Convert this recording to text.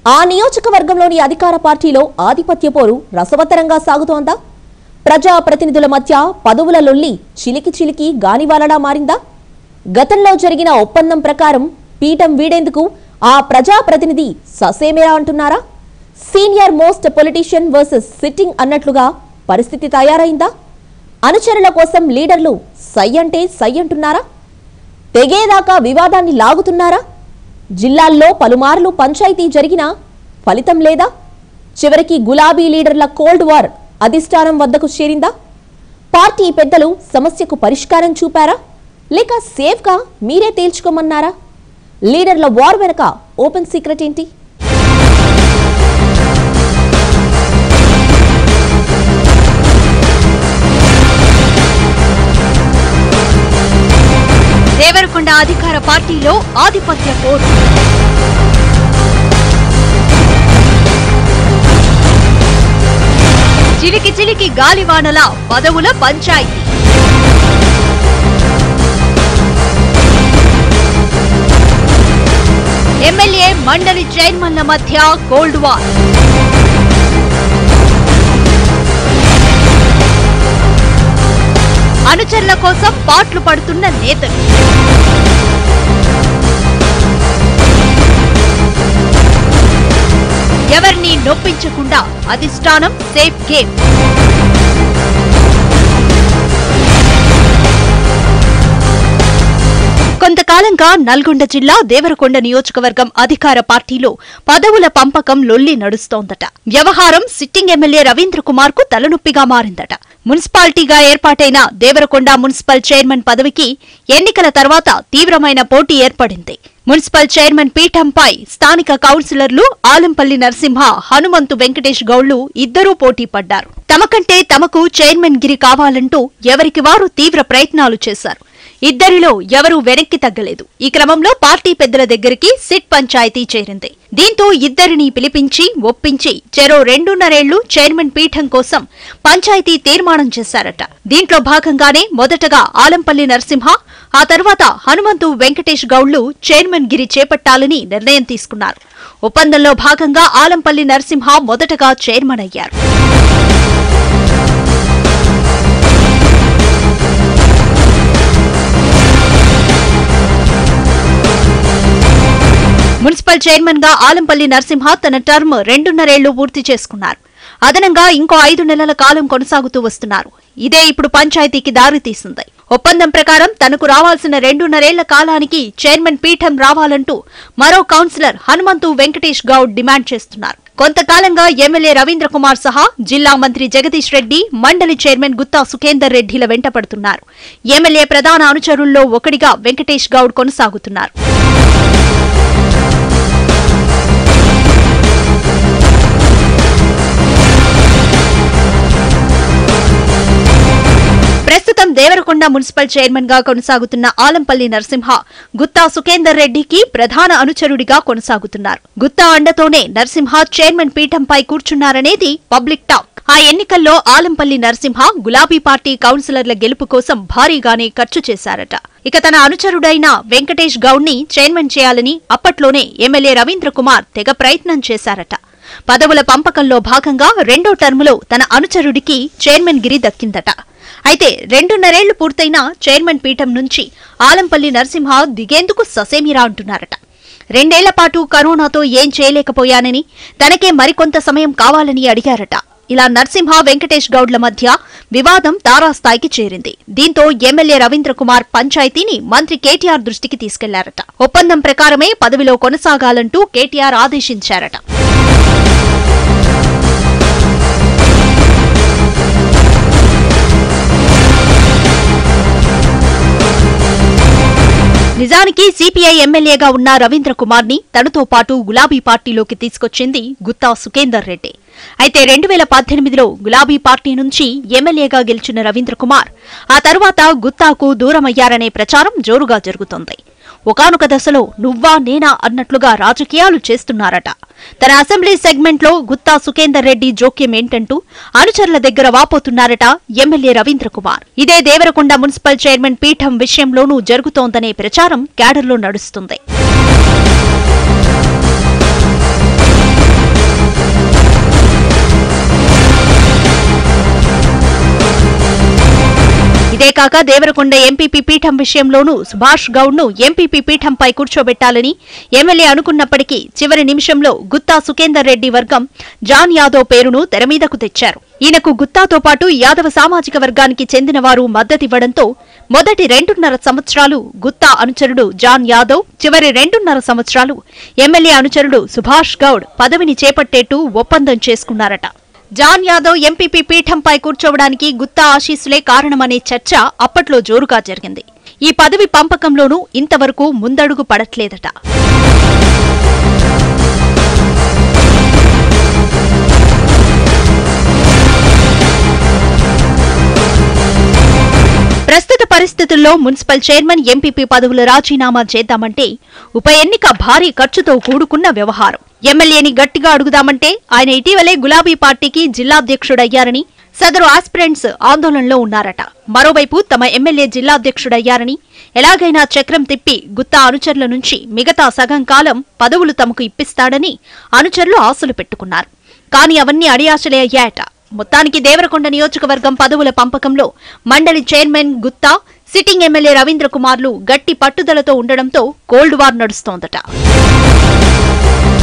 ఆ నియోజకవర్గంలోని అధికార పార్టీలో ఆధిపత్య పోరు రసవత్తరంగా సాగుతోందా ప్రజా ప్రతినిధుల మధ్య పదవుల లొల్లి చిలికి చిలికి గానివాలలా మారిందా గతంలో జరిగిన ఒప్పందం ప్రకారం పీఠం వీడేందుకు ఆ ప్రజా ప్రతినిధి ససేమిరా అంటున్నారా senior most politician versus sitting అన్నట్లుగా పరిస్థితి తయారైందా అనుచరుల కోసం లీడర్లు సై అంటే సై అంటున్నారా తెగేదాకా వివాదాన్ని లాగుతున్నారా జిల్లాల్లో పలుమార్లు పంచాయతీ జరిగినా ఫలితం లేదా చివరికి గులాబీ లీడర్ల కోల్డ్ వార్ అధిష్టానం వద్దకు చేరిందా పార్టీ పెద్దలు సమస్యకు పరిష్కారం చూపారా లేక సేఫ్గా మీరే తేల్చుకోమన్నారా లీడర్ల వార్ వెనక ఓపెన్ సీక్రెట్ ఏంటి దేవరకొండ అధికార పార్టీలో ఆధిపత్య పోరు చిలికి చిలికి గాలివానల పదవుల పంచాయతీ ఎమ్మెల్యే మండలి చైర్మన్ల మధ్య కోల్డ్ వార్ అనుచరుల కోసం పాట్లు పడుతున్న నేతలు ఎవరిని నొప్పించకుండా అధిష్టానం సేఫ్ గేమ్ కొంతకాలంగా నల్గొండ జిల్లా దేవరకొండ నియోజకవర్గం అధికార పార్టీలో పదవుల పంపకం లొల్లి నడుస్తోందట వ్యవహారం సిట్టింగ్ ఎమ్మెల్యే రవీంద్ర కుమార్ కు తలనొప్పిగా మారిందట మున్సిపాలిటీగా ఏర్పాటైన దేవరకొండ మున్సిపల్ చైర్మన్ పదవికి ఎన్నికల తర్వాత తీవ్రమైన పోటీ ఏర్పడింది మున్సిపల్ చైర్మన్ పీఠంపై స్థానిక కౌన్సిలర్లు ఆలంపల్లి నరసింహ హనుమంతు వెంకటేష్ గౌళ్లు ఇద్దరూ పోటీ పడ్డారు తమకంటే తమకు చైర్మన్ గిరి కావాలంటూ ఎవరికి వారు తీవ్ర ప్రయత్నాలు చేశారు ఇద్దరిలో ఎవరూ వెనక్కి తగ్గలేదు ఈ క్రమంలో పార్టీ పెద్దల దగ్గరికి సిట్ పంచాయతీ చేరింది దీంతో ఇద్దరిని పిలిపించి ఒప్పించి చెరో రెండున్నరేళ్లు చైర్మన్ పీఠం కోసం పంచాయతీ తీర్మానం చేశారట దీంట్లో భాగంగానే మొదటగా ఆలంపల్లి నరసింహ ఆ తర్వాత హనుమంతు వెంకటేష్ గౌళ్లు చైర్మన్ గిరి చేపట్టాలని నిర్ణయం తీసుకున్నారు ఒప్పందంలో భాగంగా ఆలంపల్లి నరసింహ మొదటగా చైర్మన్ అయ్యారు మున్సిపల్ చైర్మన్ గా ఆలంపల్లి నరసింహ తన టర్మ్ రెండున్నరేళ్లు పూర్తి చేసుకున్నారు అదనంగా ఇంకో ఐదు నెలల కాలం కొనసాగుతూ వస్తున్నారు ఇదే ఇప్పుడు పంచాయతీకి దారి తీసింది ఒప్పందం ప్రకారం తనకు రావాల్సిన రెండున్నరేళ్ల కాలానికి చైర్మన్ పీఠం రావాలంటూ మరో కౌన్సిలర్ హనుమంతు వెంకటేష్ గౌడ్ డిమాండ్ చేస్తున్నారు కొంతకాలంగా ఎమ్మెల్యే రవీంద్ర కుమార్ సహా జిల్లా మంత్రి జగదీష్ రెడ్డి మండలి చైర్మన్ గుత్తా సుఖేందర్ రెడ్డిల వెంట పడుతున్నారు ఎమ్మెల్యే ప్రధాన అనుచరుల్లో ఒకడిగా వెంకటేష్ గౌడ్ కొనసాగుతున్నారు ప్రస్తుతం దేవరకొండ మున్సిపల్ చైర్మన్ గా కొనసాగుతున్న ఆలంపల్లి నరసింహ గుత్తా సుఖేందర్ రెడ్డికి ప్రధాన అనుచరుడిగా కొనసాగుతున్నారు గుత్తా అండతోనే నరసింహ చైర్మన్ పీఠంపై కూర్చున్నారనేది పబ్లిక్ టాక్ ఆ ఎన్నికల్లో ఆలంపల్లి నరసింహ గులాబీ పార్టీ కౌన్సిలర్ల గెలుపు కోసం భారీగానే ఖర్చు చేశారట ఇక తన అనుచరుడైన వెంకటేష్ గౌడ్ ని చైర్మన్ చేయాలని అప్పట్లోనే ఎమ్మెల్యే రవీంద్ర కుమార్ తెగ ప్రయత్నం చేశారట పదవుల పంపకంలో భాగంగా రెండో టర్ములో తన అనుచరుడికి చైర్మన్ గిరి దక్కిందట అయితే రెండున్నరేళ్లు పూర్తయిన చైర్మన్ పీఠం నుంచి ఆలంపల్లి నరసింహ దిగేందుకు ససేమిరా అంటున్నారట రెండేళ్ల పాటు కరోనాతో ఏం చేయలేకపోయానని తనకే మరికొంత సమయం కావాలని అడిగారట ఇలా నరసింహ వెంకటేష్ గౌడ్ల మధ్య వివాదం తారాస్థాయికి చేరింది దీంతో ఎమ్మెల్యే రవీంద్ర కుమార్ పంచాయతీని మంత్రి కేటీఆర్ దృష్టికి తీసుకెళ్లారట ఒప్పందం ప్రకారమే పదవిలో కొనసాగాలంటూ కేటీఆర్ ఆదేశించారట నిజానికి సిపిఐ ఎమ్మెల్యేగా ఉన్న రవీంద్ర కుమార్ ని తనతో పాటు గులాబీ పార్టీలోకి తీసుకొచ్చింది గుత్తా సుఖేందర్ రెడ్డి అయితే రెండు వేల పద్దెనిమిదిలో గులాబీ పార్టీ నుంచి ఎమ్మెల్యేగా గెలిచిన రవీంద్ర కుమార్ ఆ తర్వాత గుత్తాకు దూరమయ్యారనే ప్రచారం జోరుగా జరుగుతోంది ఒకానొక దశలో నువ్వా నేనా అన్నట్లుగా రాజకీయాలు చేస్తున్నారట తన అసెంబ్లీ సెగ్మెంట్లో గుత్తా సుఖేందర్ రెడ్డి జోక్యం ఏంటంటూ అనుచరుల దగ్గర వాపోతున్నారట ఎమ్మెల్యే రవీంద్ర కుమార్ ఇదే దేవరకొండ మున్సిపల్ చైర్మన్ పీఠం విషయంలోనూ జరుగుతోందనే ప్రచారం క్యాడర్లో నడుస్తుంది అంతేకాక దేవరకొండ ఎంపీపీ పీఠం విషయంలోనూ సుభాష్ గౌడ్ ను ఎంపీపీ పీఠంపై కూర్చోబెట్టాలని ఎమ్మెల్యే అనుకున్నప్పటికీ చివరి నిమిషంలో గుత్తా సుఖేందర్ రెడ్డి వర్గం జాన్ యాదవ్ పేరును తెరమీదకు తెచ్చారు ఈయనకు గుత్తాతో పాటు యాదవ సామాజిక వర్గానికి చెందిన వారు మద్దతివ్వడంతో మొదటి రెండున్నర సంవత్సరాలు గుత్తా అనుచరుడు జాన్ యాదవ్ చివరి రెండున్నర సంవత్సరాలు ఎమ్మెల్యే అనుచరుడు సుభాష్ గౌడ్ పదవిని చేపట్టేట్టు ఒప్పందం చేసుకున్నారట జాన్ యాదవ్ ఎంపీపీ పీఠంపై కూర్చోవడానికి గుత్తా ఆశీస్సులే కారణమనే చర్చ అప్పట్లో జోరుగా జరిగింది ఈ పదవి పంపకంలోనూ ఇంతవరకు ముందడుగు పడట్లేదట ప్రస్తుత పరిస్థితుల్లో మున్సిపల్ చైర్మన్ ఎంపీపీ పదవుల రాజీనామా చేద్దామంటే ఉప ఎన్నిక భారీ ఖర్చుతో కూడుకున్న వ్యవహారం ఎమ్మెల్యేని గట్టిగా అడుగుదామంటే ఆయన ఇటీవలే గులాబీ పార్టీకి జిల్లాధ్యక్షుడయ్యారని సదరు ఆస్పిరెంట్స్ ఆందోళనలో ఉన్నారట మరోవైపు తమ ఎమ్మెల్యే జిల్లాధ్యక్షుడయ్యారని ఎలాగైనా చక్రం తిప్పి గుత్తా అనుచరుల నుంచి మిగతా సగం కాలం పదవులు తమకు ఇప్పిస్తాడని అనుచరులు ఆశలు పెట్టుకున్నారు కానీ అవన్నీ అడియాశలే అయ్యాయట మొత్తానికి దేవరకొండ నియోజకవర్గం పదవుల పంపకంలో మండలి chairman Gutha sitting MLA Ravindra కుమార్లు గట్టి పట్టుదలతో ఉండడంతో కోల్డ్ వార్ నడుస్తోందట